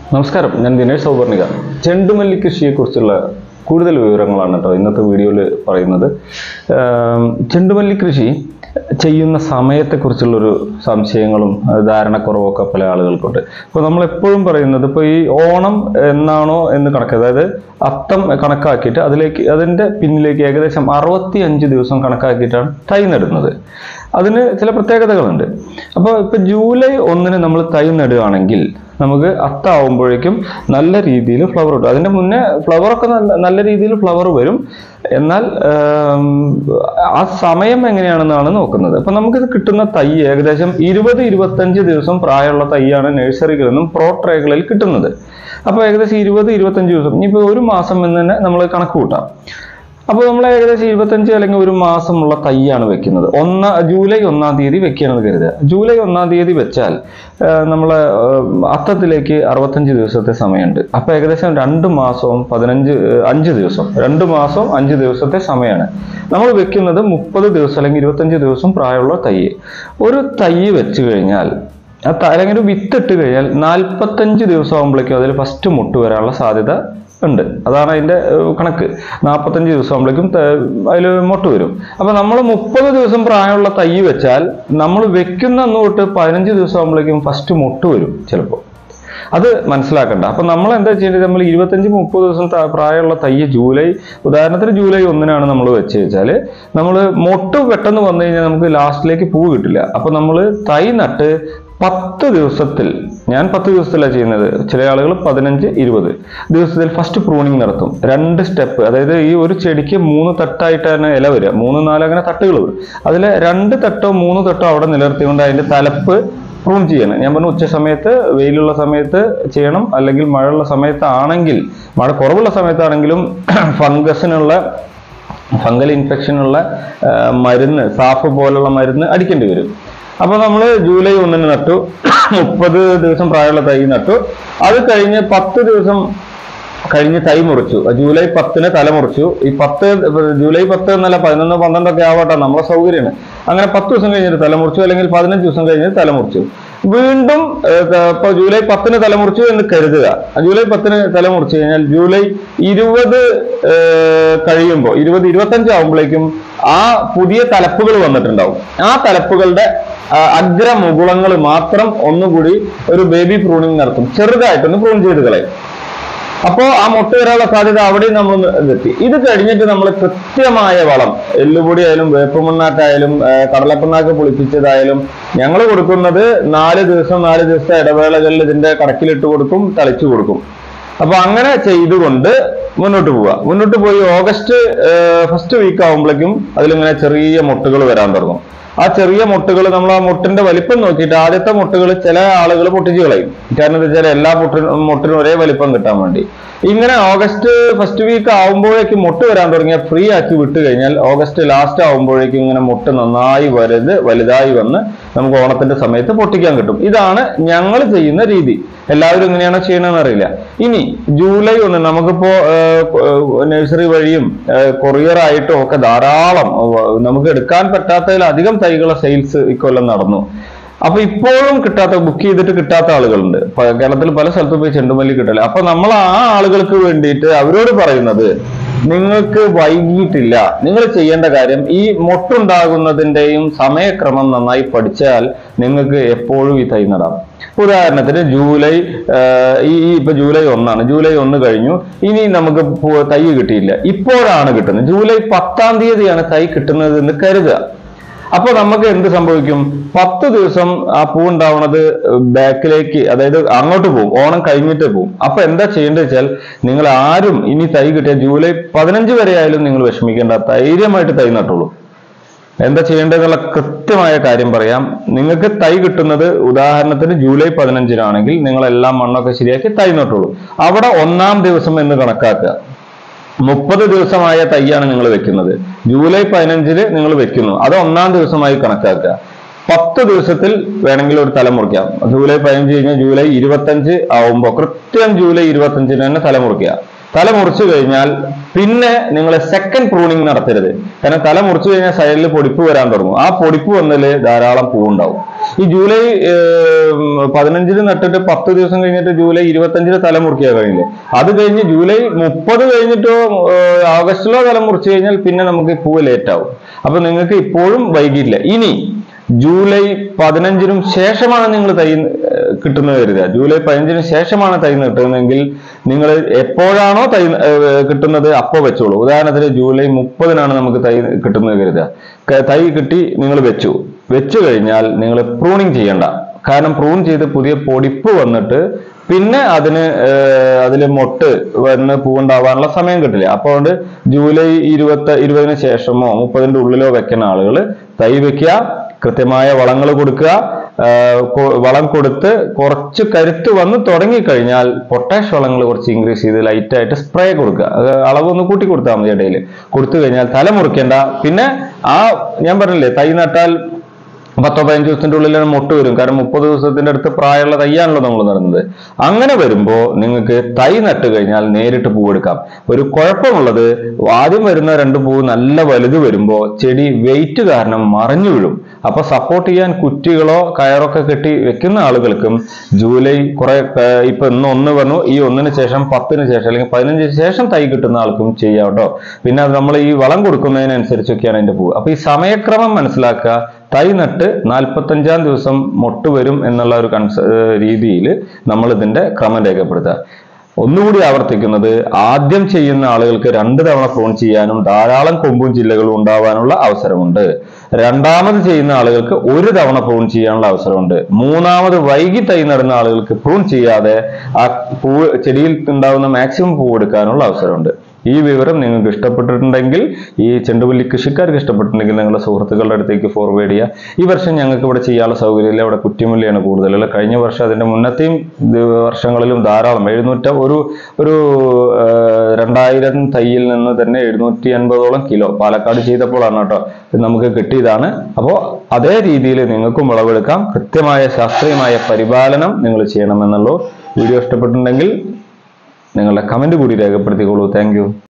നമസ്കാരം ഞാൻ ദിനേഷ് സൗവർണിക ചെണ്ടുമല്ലി കൃഷിയെക്കുറിച്ചുള്ള കൂടുതൽ വിവരങ്ങളാണ് കേട്ടോ ഇന്നത്തെ വീഡിയോയിൽ പറയുന്നത് ആം, ചെണ്ടുമല്ലി കൃഷി ചെയ്യുന്ന സമയത്തെക്കുറിച്ചുള്ളൊരു സംശയങ്ങളും അത് ധാരണക്കുറവൊക്കെ പല ആളുകൾക്കുണ്ട് ഇപ്പോൾ നമ്മൾ എപ്പോഴും പറയുന്നത് ഇപ്പോൾ ഈ ഓണം എന്നാണോ എന്ന് കണക്ക് അതായത് അത്തം കണക്കാക്കിയിട്ട് അതിലേക്ക് അതിൻ്റെ പിന്നിലേക്ക് ഏകദേശം അറുപത്തി അഞ്ച് ദിവസം കണക്കാക്കിയിട്ടാണ് തൈ നടുന്നത് അതിന് ചില പ്രത്യേകതകളുണ്ട് അപ്പോൾ ഇപ്പോൾ ജൂലൈ ഒന്നിന് നമ്മൾ തൈ നടുകയാണെങ്കിൽ നമുക്ക് അത്താവുമ്പോഴേക്കും നല്ല രീതിയിൽ ഫ്ലവർ കിട്ടും അതിൻ്റെ മുന്നേ ഫ്ലവറൊക്കെ നല്ല നല്ല രീതിയിൽ ഫ്ലവർ വരും എന്നാൽ ആം, ആ സമയം എങ്ങനെയാണെന്നാണ് നോക്കുന്നത് അപ്പം നമുക്കിത് കിട്ടുന്ന തൈ ഏകദേശം ഇരുപത് ഇരുപത്തഞ്ച് ദിവസം പ്രായമുള്ള തൈയാണ് നഴ്സറികളിൽ നിന്നും പ്രോ ട്രേകളിൽ കിട്ടുന്നത് അപ്പോൾ ഏകദേശം ഇരുപത് ഇരുപത്തഞ്ച് ദിവസം ഇനിയിപ്പോൾ ഒരു മാസം എന്ന് തന്നെ നമ്മൾ കണക്ക് കൂട്ടാം അപ്പോൾ നമ്മൾ ഏകദേശം ഇരുപത്തഞ്ച് അല്ലെങ്കിൽ ഒരു മാസമുള്ള തൈയാണ് വെക്കുന്നത് ഒന്നാ ജൂലൈ ഒന്നാം തീയതി വെക്കുകയാണെന്ന് കരുതുക ജൂലൈ ഒന്നാം തീയതി വെച്ചാൽ നമ്മൾ അത്തത്തിലേക്ക് അറുപത്തഞ്ച് ദിവസത്തെ സമയമുണ്ട് അപ്പോൾ ഏകദേശം രണ്ട് മാസവും പതിനഞ്ച് ഏഹ്, അഞ്ച് ദിവസം രണ്ട് മാസവും അഞ്ച് ദിവസത്തെ സമയമാണ് നമ്മൾ വെക്കുന്നത് മുപ്പത് ദിവസം അല്ലെങ്കിൽ ഇരുപത്തഞ്ച് ദിവസം പ്രായമുള്ള തൈ ഒരു തൈ വെച്ച് കഴിഞ്ഞാൽ ആ ത- അല്ലെങ്കിൽ ഒരു വിത്ത് ഇട്ട് കഴിഞ്ഞാൽ നാൽപ്പത്തഞ്ച് ദിവസം ആകുമ്പോഴേക്കും അതിൽ ഫസ്റ്റ് മുട്ട് വരാനുള്ള സാധ്യത ഉണ്ട് അതാണ് അതിന്റെ ഏഹ്, കണക്ക് നാൽപ്പത്തഞ്ച് ദിവസം ആകുമ്പോഴേക്കും അതിൽ മുട്ട് വരും അപ്പൊ നമ്മൾ മുപ്പത് ദിവസം പ്രായമുള്ള തൈ വെച്ചാൽ നമ്മൾ വെക്കുന്ന അന്ന് തൊട്ട് പതിനഞ്ച് ദിവസം ആകുമ്പോഴേക്കും ഫസ്റ്റ് മുട്ട് വരും ചിലപ്പോൾ അത് മനസ്സിലാക്കണ്ട അപ്പൊ നമ്മൾ എന്താ ചെയ്യേണ്ടത് നമ്മൾ ഇരുപത്തഞ്ച് മുപ്പത് ദിവസം ത- പ്രായമുള്ള തൈ ജൂലൈ ഉദാഹരണത്തിന് ജൂലൈ ഒന്നിനാണ് നമ്മൾ വെച്ച് വെച്ചാൽ നമ്മൾ മൊട്ട് പെട്ടെന്ന് വന്നു കഴിഞ്ഞാൽ നമുക്ക് ലാസ്റ്റിലേക്ക് പൂ കിട്ടില്ല അപ്പൊ നമ്മൾ തൈ നട്ട് പത്ത് ദിവസത്തിൽ ഞാൻ പത്ത് ദിവസത്തിലാണ് ചെയ്യുന്നത് ചില ആളുകൾ പതിനഞ്ച് ഇരുപത് ദിവസത്തിൽ ഫസ്റ്റ് പ്രൂണിങ് നടത്തും രണ്ട് സ്റ്റെപ്പ് അതായത് ഈ ഒരു ചെടിക്ക് മൂന്ന് തട്ടായിട്ടാണ് ഇല വരിക മൂന്ന് നാല് അങ്ങനെ തട്ടുകൾ വരും അതിൽ രണ്ട് തട്ടോ മൂന്ന് തട്ടോ അവിടെ നിലനിർത്തിക്കൊണ്ട് അതിന്റെ തലപ്പ് പ്രൂൺ ചെയ്യണം ഞാൻ പറഞ്ഞു ഉച്ച സമയത്ത് വെയിലുള്ള സമയത്ത് ചെയ്യണം അല്ലെങ്കിൽ മഴയുള്ള സമയത്താണെങ്കിൽ മഴ കുറവുള്ള സമയത്താണെങ്കിലും ഫംഗസിനുള്ള ഫംഗൽ ഇൻഫെക്ഷനുള്ള ആ, മരുന്ന് സാഫ് പോലുള്ള മരുന്ന് അടിക്കേണ്ടി വരും അപ്പൊ നമ്മൾ ജൂലൈ ഒന്നിന് നട്ടു മുപ്പത് ദിവസം പ്രായമുള്ള തൈ നട്ടു അത് കഴിഞ്ഞ് പത്ത് ദിവസം കഴിഞ്ഞ് തൈ മുറിച്ചു ജൂലൈ പത്തിന് തല മുറിച്ചു ഈ പത്ത് ജൂലൈ പത്ത് എന്നല്ല പതിനൊന്ന് പന്ത്രണ്ടൊക്കെ ആവട്ടെ നമ്മളെ സൗകര്യമാണ് അങ്ങനെ പത്ത് ദിവസം കഴിഞ്ഞിട്ട് തല മുറിച്ചു അല്ലെങ്കിൽ പതിനഞ്ച് ദിവസം കഴിഞ്ഞിട്ട് തല മുറിച്ചു വീണ്ടും ഇപ്പൊ ജൂലൈ പത്തിന് തല മുറിച്ചു എന്ന് കരുതുക ആ ജൂലൈ പത്തിന് തല മുറിച്ചു കഴിഞ്ഞാൽ ജൂലൈ ഇരുപത് കഴിയുമ്പോൾ ഇരുപത് ഇരുപത്തഞ്ച് ആകുമ്പോഴേക്കും ആ പുതിയ തലപ്പുകൾ വന്നിട്ടുണ്ടാവും ആ തലപ്പുകളുടെ ആ, അഗ്രമുകുളങ്ങൾ മാത്രം ഒന്നുകൂടി ഒരു ബേബി പ്രൂണിങ് നടത്തും ചെറുതായിട്ടൊന്ന് പ്രൂൺ ചെയ്ത് കളയും അപ്പോ ആ മുട്ട വരാനുള്ള സാധ്യത അവിടെയും നമ്മൾ എത്തി ഇത് കഴിഞ്ഞിട്ട് നമ്മൾ കൃത്യമായ വളം എല്ലുപൊടി ആയാലും വേപ്പമണ്ണാട്ടായാലും ആ, കടലപ്പിണ്ണാക്ക് പുളിപ്പിച്ചതായാലും ഞങ്ങൾ കൊടുക്കുന്നത് നാല് ദിവസം നാല് ദിവസത്തെ ഇടവേളകളിൽ ഇതിന്റെ കടക്കിലിട്ട് കൊടുക്കും തളിച്ചു കൊടുക്കും അപ്പൊ അങ്ങനെ ചെയ്തുകൊണ്ട് മുന്നോട്ട് പോവുക മുന്നോട്ട് പോയി ഓഗസ്റ്റ് ഫസ്റ്റ് വീക്ക് ആകുമ്പോഴേക്കും അതിലിങ്ങനെ ചെറിയ മുട്ടുകൾ വരാൻ തുടങ്ങും ആ ചെറിയ മുട്ടുകൾ നമ്മൾ ആ മുട്ടിന്റെ വലിപ്പം നോക്കിയിട്ട് ആദ്യത്തെ മുട്ടുകൾ ചില ആളുകൾ പൊട്ടിച്ച് കളയും കാരണം എന്താ വെച്ചാൽ എല്ലാ മുട്ടിനും മുട്ടിനും ഒരേ വലിപ്പം കിട്ടാൻ വേണ്ടി ഇങ്ങനെ ഓഗസ്റ്റ് ഫസ്റ്റ് വീക്ക് ആകുമ്പോഴേക്കും മുട്ട് വരാൻ തുടങ്ങിയ ഫ്രീ ആക്കി വിട്ട് കഴിഞ്ഞാൽ ഓഗസ്റ്റ് ലാസ്റ്റ് ആകുമ്പോഴേക്കും ഇങ്ങനെ മുട്ട് നന്നായി വലുത് വലുതായി വന്ന് നമുക്ക് ഓണത്തിന്റെ സമയത്ത് പൊട്ടിക്കാൻ കിട്ടും ഇതാണ് ഞങ്ങൾ ചെയ്യുന്ന രീതി എല്ലാവരും ഇങ്ങനെയാണോ ചെയ്യണമെന്ന് അറിയില്ല ഇനി ജൂലൈ ഒന്ന് നമുക്കിപ്പോ നഴ്സറി വഴിയും കൊറിയർ ആയിട്ടും ഒക്കെ ധാരാളം ഏഹ്, നമുക്ക് എടുക്കാൻ പറ്റാത്തതിലധികം തൈകളെ സെയിൽസ് ഇക്കൊല്ലം നടന്നു അപ്പൊ ഇപ്പോഴും കിട്ടാത്ത ബുക്ക് ചെയ്തിട്ട് കിട്ടാത്ത ആളുകളുണ്ട് പ- കേരളത്തിൽ പല സ്ഥലത്തും പോയി ചെണ്ടുമല്ലി കിട്ടില്ല അപ്പൊ നമ്മൾ ആ ആളുകൾക്ക് വേണ്ടിയിട്ട് അവരോട് പറയുന്നത് നിങ്ങൾക്ക് വൈകിട്ടില്ല നിങ്ങൾ ചെയ്യേണ്ട കാര്യം ഈ മൊട്ടുണ്ടാകുന്നതിന്റെയും സമയക്രമം നന്നായി പഠിച്ചാൽ നിങ്ങൾക്ക് എപ്പോഴും ഈ തൈ നടാം ഉദാഹരണത്തിന് ജൂലൈ ആഹ്, ഈ ഈ ഇപ്പൊ ജൂലൈ ഒന്നാണ് ജൂലൈ ഒന്ന് കഴിഞ്ഞു ഇനി നമുക്ക് പൂ- തൈ കിട്ടിയില്ല ഇപ്പോഴാണ് കിട്ടുന്നത് ജൂലൈ പത്താം തീയതിയാണ് തൈ കിട്ടുന്നത് എന്ന് കരുതുക അപ്പൊ നമുക്ക് എന്ത് സംഭവിക്കും പത്ത് ദിവസം ആ പൂ ഉണ്ടാവുന്നത് ബാക്കിലേക്ക് അതായത് അങ്ങോട്ട് പോകും ഓണം കഴിഞ്ഞിട്ട് പോകും അപ്പൊ എന്താ ചെയ്യേണ്ടത് വെച്ചാൽ നിങ്ങൾ ആരും ഇനി തൈ കിട്ടിയ ജൂലൈ പതിനഞ്ച് വരെ ആയാലും നിങ്ങൾ വിഷമിക്കേണ്ട ധൈര്യമായിട്ട് തൈ നട്ടോളൂ എന്താ ചെയ്യേണ്ടതെന്നുള്ള കൃത്യമായ കാര്യം പറയാം നിങ്ങൾക്ക് തൈ കിട്ടുന്നത് ഉദാഹരണത്തിന് ജൂലൈ പതിനഞ്ചിനാണെങ്കിൽ നിങ്ങൾ എല്ലാം മണ്ണൊക്കെ ശരിയാക്കി തൈ നട്ടോളൂ അവിടെ ഒന്നാം ദിവസം എന്ന് കണക്കാക്കുക മുപ്പത് ദിവസമായ തൈയാണ് നിങ്ങൾ വെക്കുന്നത് ജൂലൈ പതിനഞ്ചിന് നിങ്ങൾ വെക്കുന്നു അത് ഒന്നാം ദിവസമായി കണക്കാക്കുക പത്ത് ദിവസത്തിൽ വേണമെങ്കിൽ ഒരു തല മുറിക്കാം ജൂലൈ പതിനഞ്ച് കഴിഞ്ഞാൽ ജൂലൈ ഇരുപത്തഞ്ച് ആവുമ്പോൾ കൃത്യം ജൂലൈ ഇരുപത്തഞ്ചിന് തന്നെ തല മുറിക്കുക തല മുറിച്ചു കഴിഞ്ഞാൽ പിന്നെ നിങ്ങൾ സെക്കൻഡ് പ്രൂണിങ് നടത്തരുത് കാരണം തല മുറിച്ചു കഴിഞ്ഞാൽ സൈഡിൽ പൊടിപ്പ് വരാൻ തുടങ്ങും ആ പൊടിപ്പ് വന്നതിൽ ധാരാളം പൂവുണ്ടാവും ഈ ജൂലൈ ഏർ, പതിനഞ്ചിന് നട്ടിട്ട് പത്ത് ദിവസം കഴിഞ്ഞിട്ട് ജൂലൈ ഇരുപത്തഞ്ചിന് തല മുറിക്കുക കഴിഞ്ഞില്ലേ അത് കഴിഞ്ഞ് ജൂലൈ മുപ്പത് കഴിഞ്ഞിട്ടോ ഏർ, ആഗസ്റ്റിലോ തല മുറിച്ചു കഴിഞ്ഞാൽ പിന്നെ നമുക്ക് ഈ പൂവ് ലേറ്റ് ആവും അപ്പൊ നിങ്ങൾക്ക് ഇപ്പോഴും വൈകിയില്ല ഇനി ജൂലൈ പതിനഞ്ചിനും ശേഷമാണ് നിങ്ങൾ തൈ ഏർ, കിട്ടുന്നത് കരുതുക ജൂലൈ പതിനഞ്ചിന് ശേഷമാണ് തൈ കിട്ടുന്നതെങ്കിൽ നിങ്ങൾ എപ്പോഴാണോ തൈ ഏർ, കിട്ടുന്നത് അപ്പോൾ വെച്ചോളൂ ഉദാഹരണത്തിന് ജൂലൈ മുപ്പതിനാണ് നമുക്ക് തൈ കിട്ടുന്നത് കരുതുക ക- തൈ കിട്ടി നിങ്ങൾ വെച്ചു വെച്ചു കഴിഞ്ഞാൽ നിങ്ങൾ പ്രൂണിങ് ചെയ്യണ്ട കാരണം പ്രൂൺ ചെയ്ത് പുതിയ പൊടിപ്പ് വന്നിട്ട് പിന്നെ അതിന് അതിൽ മൊട്ട് വന്ന് പൂവുണ്ടാവാനുള്ള സമയം കിട്ടില്ല അപ്പോൾ അതുകൊണ്ട് ജൂലൈ ഇരുപത്തി ഇരുപതിന് ശേഷമോ മുപ്പതിന്റെ ഉള്ളിലോ വെക്കുന്ന ആളുകൾ തൈ വെക്കുക കൃത്യമായ വളങ്ങൾ കൊടുക്കുക ആ, കൊ- വളം കൊടുത്ത് കുറച്ച് കരുത്ത് വന്ന് തുടങ്ങിക്കഴിഞ്ഞാൽ പൊട്ടാഷ് വളങ്ങൾ കുറച്ച് ഇൻക്രീസ് ചെയ്ത് ലൈറ്റ് ആയിട്ട് സ്പ്രേ കൊടുക്കുക അത് അളവ് ഒന്ന് കൂട്ടി കൊടുത്താൽ മതി ഇടയിൽ കൊടുത്തു കഴിഞ്ഞാൽ തല മുറിക്കേണ്ട പിന്നെ ആ ഞാൻ പറഞ്ഞില്ലേ തൈ നട്ടാൽ പത്തോ പതിനഞ്ച് ദിവസത്തിന്റെ ഉള്ളിൽ തന്നെ മുട്ട് വരും കാരണം മുപ്പത് ദിവസത്തിന്റെ അടുത്ത് പ്രായമുള്ള തൈയാണല്ലോ നമ്മൾ നടുന്നത് അങ്ങനെ വരുമ്പോൾ നിങ്ങൾക്ക് തൈ നട്ട് കഴിഞ്ഞാൽ നേരിട്ട് പൂവെടുക്കാം ഒരു കുഴപ്പമുള്ളത് ആദ്യം വരുന്ന രണ്ട് പൂവ് നല്ല വലുത് വരുമ്പോൾ ചെടി വെയിറ്റ് കാരണം മറിഞ്ഞു വീഴും അപ്പൊ സപ്പോർട്ട് ചെയ്യാൻ കുറ്റികളോ കയറൊക്കെ കെട്ടി വെക്കുന്ന ആളുകൾക്കും ജൂലൈ കുറെ ഏർ, ഇപ്പൊ ഇന്ന് ഒന്ന് പറഞ്ഞു ഈ ഒന്നിന് ശേഷം പത്തിന് ശേഷം അല്ലെങ്കിൽ പതിനഞ്ചിന് ശേഷം തൈ കിട്ടുന്ന ആൾക്കും ചെയ്യാം കേട്ടോ പിന്നെ അത് നമ്മൾ ഈ വളം കൊടുക്കുന്നതിനനുസരിച്ചൊക്കെയാണ് അതിന്റെ പൂവ് അപ്പൊ ഈ സമയക്രമം മനസ്സിലാക്കുക തൈ നട്ട് നാൽപ്പത്തഞ്ചാം ദിവസം മൊട്ട് വരും എന്നുള്ള ഒരു കൺസ രീതിയിൽ നമ്മൾ ഇതിന്റെ ക്രമം രേഖപ്പെടുത്തുക ഒന്നുകൂടി ആവർത്തിക്കുന്നത് ആദ്യം ചെയ്യുന്ന ആളുകൾക്ക് രണ്ട് തവണ പ്രൂൺ ചെയ്യാനും ധാരാളം കൊമ്പും ജില്ലകളും ഉണ്ടാവാനുള്ള അവസരമുണ്ട് രണ്ടാമത് ചെയ്യുന്ന ആളുകൾക്ക് ഒരു തവണ പ്രൂൺ ചെയ്യാനുള്ള അവസരമുണ്ട് മൂന്നാമത് വൈകി തൈ നടുന്ന ആളുകൾക്ക് പ്രൂൺ ചെയ്യാതെ ആ പൂ ചെടിയിൽ ഉണ്ടാവുന്ന മാക്സിമം പൂ എടുക്കാനുള്ള അവസരമുണ്ട് ഈ വിവരം നിങ്ങൾക്ക് ഇഷ്ടപ്പെട്ടിട്ടുണ്ടെങ്കിൽ ഈ ചെണ്ടുമല്ലി കൃഷിക്കാർക്ക് ഇഷ്ടപ്പെട്ടിട്ടുണ്ടെങ്കിൽ നിങ്ങളുടെ സുഹൃത്തുക്കളുടെ അടുത്തേക്ക് ഫോർവേഡ് ചെയ്യുക ഈ വർഷം ഞങ്ങൾക്ക് ഇവിടെ ചെയ്യാനുള്ള സൗകര്യമില്ല ഇവിടെ കുറ്റിമല്ലിയാണ് കൂടുതലുള്ള കഴിഞ്ഞ വർഷം അതിന്റെ മുന്നത്തെയും ഇത് വർഷങ്ങളിലും ധാരാളം എഴുന്നൂറ്റ ഒരു ഒരു ആ, രണ്ടായിരം തൈയിൽ നിന്ന് തന്നെ എഴുന്നൂറ്റി അൻപതോളം കിലോ പാലക്കാട് ചെയ്തപ്പോഴാണ് കേട്ടോ ഇത് നമുക്ക് കിട്ടിയതാണ് അപ്പോൾ അതേ രീതിയിൽ നിങ്ങൾക്കും വിളവെടുക്കാം കൃത്യമായ ശാസ്ത്രീയമായ പരിപാലനം നിങ്ങൾ ചെയ്യണമെന്നുള്ളൂ വീഡിയോ ഇഷ്ടപ്പെട്ടിട്ടുണ്ടെങ്കിൽ നിങ്ങളുടെ കമന്റ് കൂടി രേഖപ്പെടുത്തിക്കോളൂ താങ്ക്